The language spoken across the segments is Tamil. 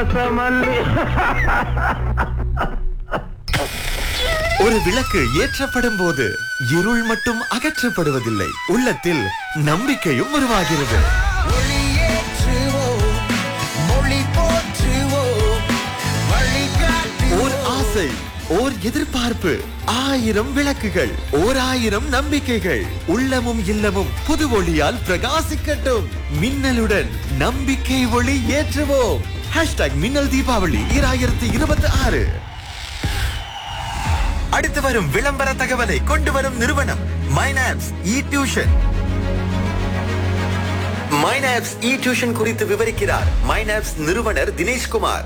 வாசமல்லி ஒரு விளக்கு ஏற்றப்படும் போது இருள் மட்டும் அகற்றப்படுவதில்லை உள்ளத்தில் நம்பிக்கையும் உருவாகிறது ஒளியேற்றுவோம், மொழி போற்றுவோம், வழிகாட்டி ஓர் ஆசை ஓர் எதிர்பார்ப்பு ஆயிரம் விளக்குகள் ஓர் ஆயிரம் நம்பிக்கைகள் உள்ளமும் இல்லமும் புது ஒளியால் பிரகாசிக்கட்டும் மின்னலுடன் நம்பிக்கை ஒளி ஏற்றுவோம் ஹேஷ்டாக் மின்னல் தீபாவளி ஈராயிரத்தி இருபத்தி ஆறு அடுத்து வரும் விளம்பர தகவலை கொண்டு வரும் நிறுவனம் மைனாப்ஸ் இ டியூஷன் மைனாப்ஸ் இ டியூஷன் குறித்து விவரிக்கிறார் மைனாப்ஸ் நிறுவனர் தினேஷ்குமார்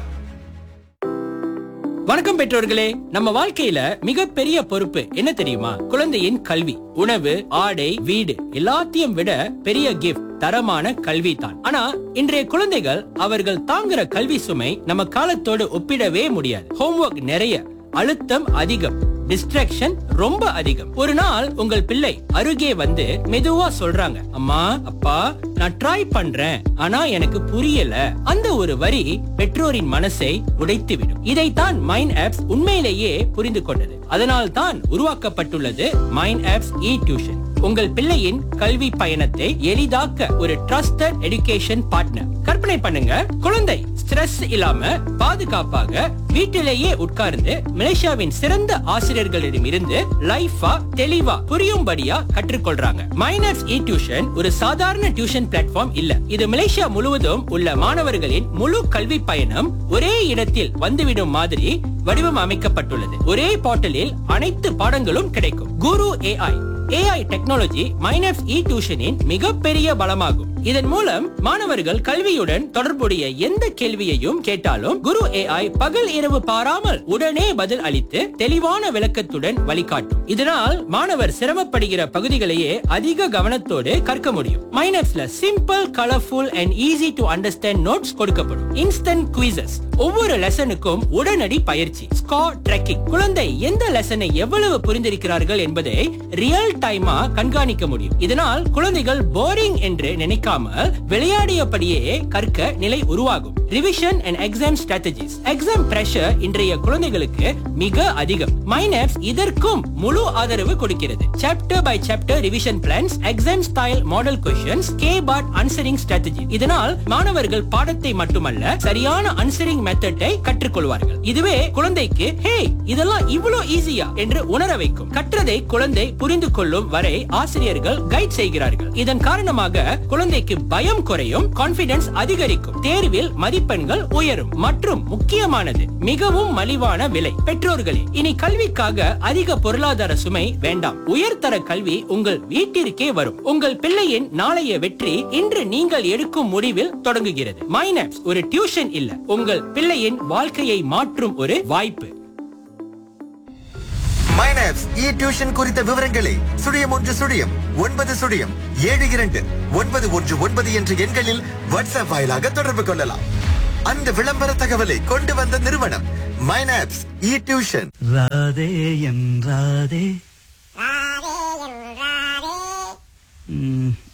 வணக்கம் பெற்றோர்களே நம்ம வாழ்க்கையில மிகப்பெரிய பொறுப்பு என்ன தெரியுமா குழந்தையின் கல்வி உணவு ஆடை வீடு எல்லாத்தையும் விட பெரிய கிஃப்ட் தரமான கல்வி தான் ஆனா இன்றைய குழந்தைகள் அவர்கள் தாங்குற கல்வி சுமை நம்ம காலத்தோடு ஒப்பிடவே முடியாது ஹோம்ஒர்க் நிறைய அழுத்தம் அதிகம் டிஸ்ட்ராக்ஷன் ரொம்ப அதிகம் ஒரு நாள் உங்கள் பிள்ளை அருகே வந்து மெதுவா சொல்றாங்க அம்மா அப்பா நான் ட்ரை பண்றேன் ஆனா எனக்கு புரியல அந்த ஒரு வரி பெற்றோரின் மனசை உடைத்துவிடும் இதைத்தான் மைண்ட் ஆப்ஸ் உண்மையிலேயே புரிந்து கொண்டது அதனால் தான் உருவாக்கப்பட்டுள்ளது மைண்ட் ஆப்ஸ் இ டியூஷன் உங்கள் பிள்ளையின் கல்வி பயணத்தை எளிதாக்க ஒரு ட்ரஸ்டட் எடுகேஷன் பார்ட்னர் கற்பனை பண்ணுங்க குழந்தை ஸ்ட்ரெஸ் இல்லாம பாதுகாப்பாக வீட்டிலேயே உட்கார்ந்து மலேசியாவின் சிறந்த ஆசிரியர்களிடம் இருந்து லைஃபா தெளிவா புரியும்படியா கற்றுக்கொள்றாங்க மைனர்ஸ் இ டியூஷன் ஒரு சாதாரண டியூஷன் பிளாட்ஃபார்ம் இல்ல இது மலேசியா முழுவதும் உள்ள மாணவர்களின் முழு கல்வி பயணம் ஒரே இடத்தில் வந்துவிடும் மாதிரி வடிவம் அமைக்கப்பட்டுள்ளது ஒரே போர்ட்டலில் அனைத்து பாடங்களும் கிடைக்கும் குரு ஏஐ ஏஐ டெக்னாலஜி மைனஸ் இ டியூஷனின் மிகப்பெரிய பலமாகும் இதன் மூலம் மாணவர்கள் கல்வியுடன் தொடர்புடைய எந்த கேள்வியையும் கேட்டாலும் குரு ஏஐ பகல் இரவு பாராமல் உடனே பதில் அளித்து தெளிவான விளக்கத்துடன் வழிகாட்டும் இதனால் மாணவர் சிரமப்படுகிற பகுதிகளையே அதிக கவனத்தோடு கற்க முடியும் மைனஸ்ல simple colourful and easy to understand notes கொடுக்கப்படும் இன்ஸ்டன்ட் குவிசஸ் ஒவ்வொரு லெசனுக்கும் உடனடி பயிற்சி ஸ்கார் ட்ரெக்கிங் குழந்தை எந்த லெசனை எவ்வளவு புரிந்திருக்கிறார்கள் என்பதை ரியல் டைமா கண்காணிக்க முடியும் இதனால் குழந்தைகள் போரிங் என்று நினைக்காமல் விளையாடியபடியே கற்க நிலை உருவாகும் revision and exam strategies exam pressure இன்றைய குழந்தைகளுக்கு மிக அதிகம் மைனப்ஸ் இதற்கும் முழு ஆதரவு கொடுக்கிறது chapter by chapter revision plans exam style model questions key part answering strategy இதனால் மாணவர்கள் பாடத்தை மட்டுமல்ல சரியான அன்சரிங் மெத்தட்டை கற்றுக்கொள்வார்கள் இதுவே குழந்தைக்கு ஹே இதெல்லாம் இவ்வளவு ஈஸியா என்று உணர வைக்கும் கற்றதை குழந்தை புரிந்து கொள்ளும் வரை ஆசிரியர்கள் கைட் செய்கிறார்கள் இதன் காரணமாக குழந்தைக்கு பயம் குறையும் கான்பிடன்ஸ் அதிகரிக்கும் தேர்வில் மதிப்பெண்கள் உயரும் மற்றும் முக்கியமானது மிகவும் மலிவான விலை பெற்றோர்களே இனி கல்விக்காக அதிக பொருளாதார சுமை வேண்டாம் உயர்தர கல்வி உங்கள் வீட்டிற்கே வரும் உங்கள் பிள்ளையின் நாளைய வெற்றி இன்று நீங்கள் எடுக்கும் முடிவில் தொடங்குகிறது மைனப்ஸ் ஒரு டியூஷன் இல்ல உங்கள் பிள்ளையின் வாழ்க்கையை மாற்றும் ஒரு வாய்ப்பு மைனாப்ஸ் இ டியூஷன் குறித்த விவரங்களை சுழியம் ஒன்று சுழியம் ஒன்பது சுழியம் ஏழு இரண்டு ஒன்பது ஒன்று ஒன்பது என்ற எண்களில் வாட்ஸ்அப் வாயிலாக தொடர்பு கொள்ளலாம் அந்த விளம்பர தகவலை கொண்டு வந்த நிறுவனம் மைனாப்ஸ் இ டியூஷன் ராதே என் ராதே ம்,